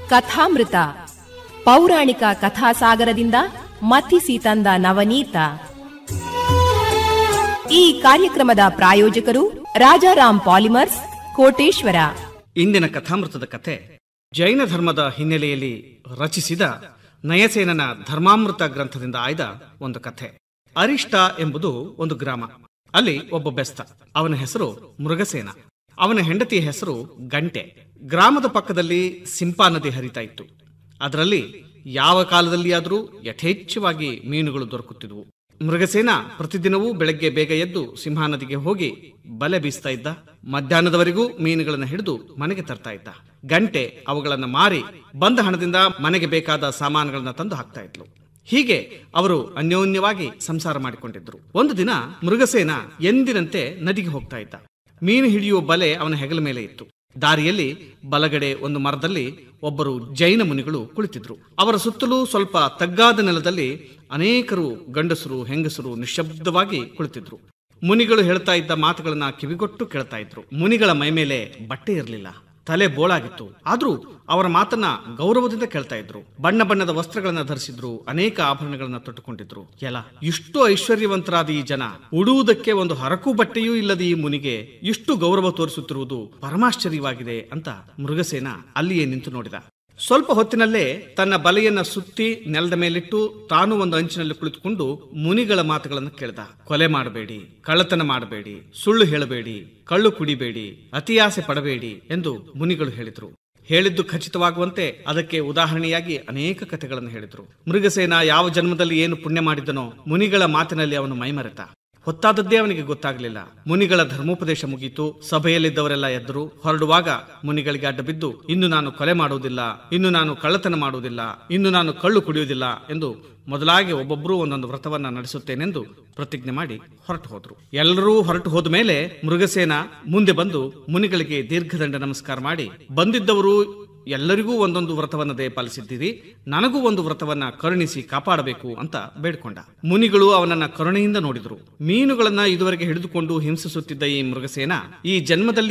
ಕಥಾಮೃತ ಪೌರಾಣಿಕ ಕಥಾಸಾಗರದಿಂದ ಮಥಿಸಿ ತಂದ ನವನೀತ ಈ ಕಾರ್ಯಕ್ರಮದ ಪ್ರಾಯೋಜಕರು ರಾಜಾರಾಮ್ ಪಾಲಿಮರ್ಸ್ ಕೋಟೇಶ್ವರ ಇಂದಿನ ಕಥಾಮೃತದ ಕಥೆ ಜೈನ ಧರ್ಮದ ಹಿನ್ನೆಲೆಯಲ್ಲಿ ರಚಿಸಿದ ನಯಸೇನನ ಧರ್ಮಾಮೃತ ಗ್ರಂಥದಿಂದ ಆಯ್ದ ಒಂದು ಕಥೆ ಅರಿಷ್ಟ ಎಂಬುದು ಒಂದು ಗ್ರಾಮ ಅಲ್ಲಿ ಒಬ್ಬ ಬೆಸ್ತ ಅವನ ಹೆಸರು ಮೃಗಸೇನ ಅವನ ಹೆಂಡತಿಯ ಹೆಸರು ಗಂಟೆ ಗ್ರಾಮದ ಪಕ್ಕದಲ್ಲಿ ಸಿಂಪಾ ನದಿ ಹರಿತಾ ಇತ್ತು ಅದರಲ್ಲಿ ಯಾವ ಕಾಲದಲ್ಲಿಯಾದರೂ ಯಥೇಚ್ಛವಾಗಿ ಮೀನುಗಳು ದೊರಕುತ್ತಿದ್ವು ಮೃಗಸೇನ ಪ್ರತಿದಿನವೂ ಬೆಳಗ್ಗೆ ಬೇಗ ಎದ್ದು ಸಿಂಹಾ ನದಿಗೆ ಹೋಗಿ ಬಲೆ ಬೀಸ್ತಾ ಇದ್ದ ಮಧ್ಯಾಹ್ನದವರೆಗೂ ಮೀನುಗಳನ್ನು ಹಿಡಿದು ಮನೆಗೆ ತರ್ತಾ ಇದ್ದ ಗಂಟೆ ಅವುಗಳನ್ನು ಮಾರಿ ಬಂದ ಹಣದಿಂದ ಮನೆಗೆ ಬೇಕಾದ ಸಾಮಾನುಗಳನ್ನ ತಂದು ಹಾಕ್ತಾ ಇದ್ಲು ಹೀಗೆ ಅವರು ಅನ್ಯೋನ್ಯವಾಗಿ ಸಂಸಾರ ಮಾಡಿಕೊಂಡಿದ್ರು ಒಂದು ದಿನ ಮೃಗಸೇನ ಎಂದಿನಂತೆ ನದಿಗೆ ಹೋಗ್ತಾ ಇದ್ದ ಮೀನು ಹಿಡಿಯುವ ಬಲೆ ಅವನ ಹೆಗಲ ಮೇಲೆ ಇತ್ತು ದಾರಿಯಲ್ಲಿ ಬಲಗಡೆ ಒಂದು ಮರದಲ್ಲಿ ಒಬ್ಬರು ಜೈನ ಮುನಿಗಳು ಕುಳಿತಿದ್ರು ಅವರ ಸುತ್ತಲೂ ಸ್ವಲ್ಪ ತಗ್ಗಾದ ನೆಲದಲ್ಲಿ ಅನೇಕರು ಗಂಡಸರು ಹೆಂಗಸರು ನಿಶ್ಶಬ್ದವಾಗಿ ಕುಳಿತಿದ್ರು ಮುನಿಗಳು ಹೇಳ್ತಾ ಇದ್ದ ಮಾತುಗಳನ್ನ ಕಿವಿಗೊಟ್ಟು ಕೇಳ್ತಾ ಇದ್ರು ಮುನಿಗಳ ಮೈ ಮೇಲೆ ಬಟ್ಟೆ ಇರಲಿಲ್ಲ ತಲೆ ಬೋಳಾಗಿತ್ತು ಆದ್ರೂ ಅವರ ಮಾತನ್ನ ಗೌರವದಿಂದ ಕೇಳ್ತಾ ಇದ್ರು ಬಣ್ಣ ಬಣ್ಣದ ವಸ್ತ್ರಗಳನ್ನ ಧರಿಸಿದ್ರು ಅನೇಕ ಆಭರಣಗಳನ್ನ ತೊಟ್ಟುಕೊಂಡಿದ್ರು ಎಲ್ಲ ಇಷ್ಟು ಐಶ್ವರ್ಯವಂತರಾದ ಈ ಜನ ಉಡುವುದಕ್ಕೆ ಒಂದು ಹರಕು ಬಟ್ಟೆಯೂ ಇಲ್ಲದ ಈ ಮುನಿಗೆ ಇಷ್ಟು ಗೌರವ ತೋರಿಸುತ್ತಿರುವುದು ಪರಮಾಶ್ಚರ್ಯವಾಗಿದೆ ಅಂತ ಮೃಗಸೇನ ಅಲ್ಲಿಯೇ ನಿಂತು ನೋಡಿದ ಸ್ವಲ್ಪ ಹೊತ್ತಿನಲ್ಲೇ ತನ್ನ ಬಲೆಯನ್ನ ಸುತ್ತಿ ನೆಲದ ಮೇಲಿಟ್ಟು ತಾನು ಒಂದು ಅಂಚಿನಲ್ಲಿ ಕುಳಿತುಕೊಂಡು ಮುನಿಗಳ ಮಾತುಗಳನ್ನು ಕೇಳ್ದ ಕೊಲೆ ಮಾಡಬೇಡಿ ಕಳ್ಳತನ ಮಾಡಬೇಡಿ ಸುಳ್ಳು ಹೇಳಬೇಡಿ ಕಳ್ಳು ಕುಡಿಬೇಡಿ ಅತಿಯಾಸೆ ಪಡಬೇಡಿ ಎಂದು ಮುನಿಗಳು ಹೇಳಿದ್ರು ಹೇಳಿದ್ದು ಖಚಿತವಾಗುವಂತೆ ಅದಕ್ಕೆ ಉದಾಹರಣೆಯಾಗಿ ಅನೇಕ ಕಥೆಗಳನ್ನು ಹೇಳಿದ್ರು ಮೃಗಸೇನ ಯಾವ ಜನ್ಮದಲ್ಲಿ ಏನು ಪುಣ್ಯ ಮಾಡಿದನೋ ಮುನಿಗಳ ಮಾತಿನಲ್ಲಿ ಅವನು ಮೈಮರೆತ ಹೊತ್ತಾದದ್ದೇ ಅವನಿಗೆ ಗೊತ್ತಾಗಲಿಲ್ಲ ಮುನಿಗಳ ಧರ್ಮೋಪದೇಶ ಮುಗೀತು ಸಭೆಯಲ್ಲಿದ್ದವರೆಲ್ಲ ಎದ್ದರು ಹೊರಡುವಾಗ ಮುನಿಗಳಿಗೆ ಅಡ್ಡ ಬಿದ್ದು ಇನ್ನು ನಾನು ಕೊಲೆ ಮಾಡುವುದಿಲ್ಲ ಇನ್ನು ನಾನು ಕಳ್ಳತನ ಮಾಡುವುದಿಲ್ಲ ಇನ್ನು ನಾನು ಕಳ್ಳು ಕುಡಿಯುವುದಿಲ್ಲ ಎಂದು ಮೊದಲಾಗಿ ಒಬ್ಬೊಬ್ಬರೂ ಒಂದೊಂದು ವ್ರತವನ್ನ ನಡೆಸುತ್ತೇನೆಂದು ಪ್ರತಿಜ್ಞೆ ಮಾಡಿ ಹೊರಟು ಹೋದ್ರು ಎಲ್ಲರೂ ಹೊರಟು ಹೋದ ಮೇಲೆ ಮೃಗಸೇನ ಮುಂದೆ ಬಂದು ಮುನಿಗಳಿಗೆ ದೀರ್ಘದಂಡ ನಮಸ್ಕಾರ ಮಾಡಿ ಬಂದಿದ್ದವರು ಎಲ್ಲರಿಗೂ ಒಂದೊಂದು ವ್ರತವನ್ನ ದಯಪಾಲಿಸಿದ್ದೀರಿ ನನಗೂ ಒಂದು ವ್ರತವನ್ನ ಕರುಣಿಸಿ ಕಾಪಾಡಬೇಕು ಅಂತ ಬೇಡ್ಕೊಂಡ ಮುನಿಗಳು ಅವನನ್ನ ಕರುಣೆಯಿಂದ ನೋಡಿದ್ರು ಮೀನುಗಳನ್ನ ಇದುವರೆಗೆ ಹಿಡಿದುಕೊಂಡು ಹಿಂಸಿಸುತ್ತಿದ್ದ ಈ ಮೃಗಸೇನ ಈ ಜನ್ಮದಲ್ಲಿ